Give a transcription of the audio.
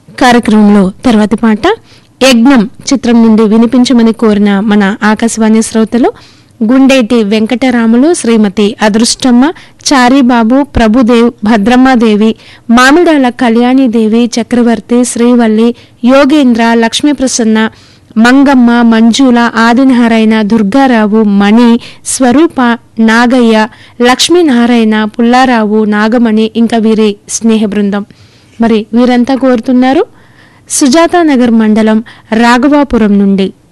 కార్యక్రమంలో తర్వాతి పాట యజ్ఞం చిత్రం నుండి వినిపించమని కోరిన మన ఆకాశవాణి శ్రోతలు గుండేటి వెంకటరాములు శ్రీమతి అదృష్టమ్మ చారీబాబు ప్రభుదేవ్ భద్రమ్మాదేవి మామిడాల కళ్యాణిదేవి చక్రవర్తి శ్రీవల్లి యోగేంద్ర లక్ష్మీప్రసన్న మంగమ్మ మంజుల ఆదినారాయణ దుర్గారావు మణి స్వరూప నాగయ్య లక్ష్మీనారాయణ పుల్లారావు నాగమణి ఇంకా వీరి స్నేహ బృందం మరి వీరంతా కోరుతున్నారు సుజాతానగర్ మండలం రాఘవాపురం నుండి